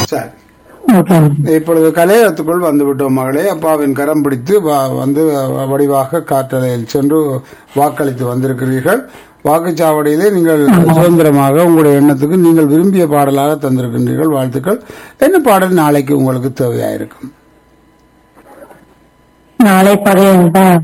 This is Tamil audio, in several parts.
சரி ஓகே இப்பொழுது கலையகத்துக்குள் வந்து விட்டோம் மகளே அப்பாவின் கரம் பிடித்து வா- வந்து வடிவாக காற்றலையில் சென்று வாக்களித்து வந்திருக்கிறீர்கள் வாக்குச்சாவடியிலே நீங்கள் சுதந்திரமாக உங்களுடைய எண்ணத்துக்கு நீங்கள் விரும்பிய பாடலாக தந்திருக்கின்றீர்கள் வாழ்த்துக்கள் என்ன பாடல் நாளைக்கு உங்களுக்கு தேவையாயிருக்கும் நாளை பகையன்தான்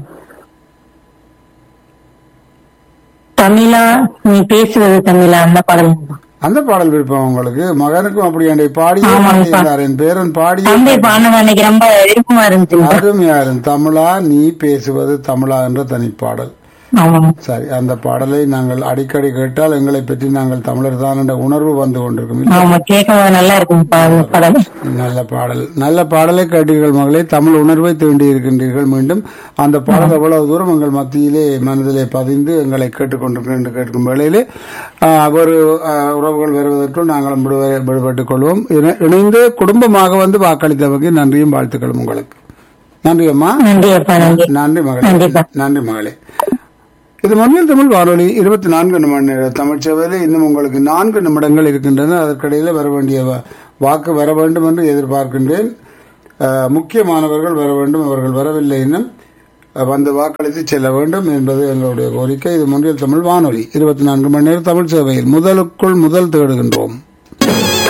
தமிழா நீ பேசுவது தமிழா அந்த பாடல் தான். அந்த பாடல் விருப்பம் உங்களுக்கு மகனுக்கும் அப்படி என்னை பாடியே ஆமாங்கப்பா. மாட்டியிருந்தார் என் பேரன் பாடியே தம்பி பாடினது அன்னைக்கு ரொம்ப விருப்பமா இருந்துச்சு அருமையாரும் தமிழா நீ பேசுவது தமிழா என்ற தனிப்பாடல் ஆமாங்க சரி அந்த பாடலை நாங்கள் அடிக்கடி கேட்டால் எங்களை பற்றி நாங்கள் தமிழர் தான் என்ற உணர்வு வந்து கொண்டிருக்கும் இல்லையா? ஆமா கேட்கும் நல்லா இருக்கும் அந்த பாடல் நல்ல பாடல் நல்ல பாடலை கேட்டீர்கள் மகளே தமிழ் உணர்வை தூண்டி இருக்கின்றீர்கள் மீண்டும் அந்த பாடல் எவ்வளவு தூரம் எங்கள் மத்தியிலே மனதிலே பதிந்து எங்களை கேட்டுக்கொண்டிருக்கிறோம் என்று கேட்கும் வேளையிலே ஆஹ், ஒரு ஆஹ், உறவுகள் வருவதற்குள் நாங்களும் விடுவ- விடுபட்டுக் கொள்வோம் இணை- இணைந்து குடும்பமாக வந்து வாக்களித்தவங்க நன்றியும் வாழ்த்துக்களும் உங்களுக்கு நன்றி அம்மா நன்றி அப்பா நன்றி நன்றி மகளே கண்டிப்பா. நன்றி மகளே இது மண்ணில் தமிழ் வானொலி இருபத்தி நான்கு மணி நேர தமிழ் சேவையில் இன்னும் உங்களுக்கு நான்கு நிமிடங்கள் இருக்கின்றன அதற்கிடையில வர வேண்டிய வ- வாக்கு வர வேண்டும் என்று எதிர்பார்க்கின்றேன் அஹ், முக்கியமானவர்கள் வர வேண்டும் அவர்கள் வரவில்லை இன்னும் அஹ், வந்து வாக்களித்து செல்ல வேண்டும் என்பது எங்களுடைய கோரிக்கை இது மொழியில் தமிழ் வானொலி இருபத்தி நான்கு மணி நேர தமிழ் சேவையில் முதலுக்குள் முதல் தேடுகின்றோம்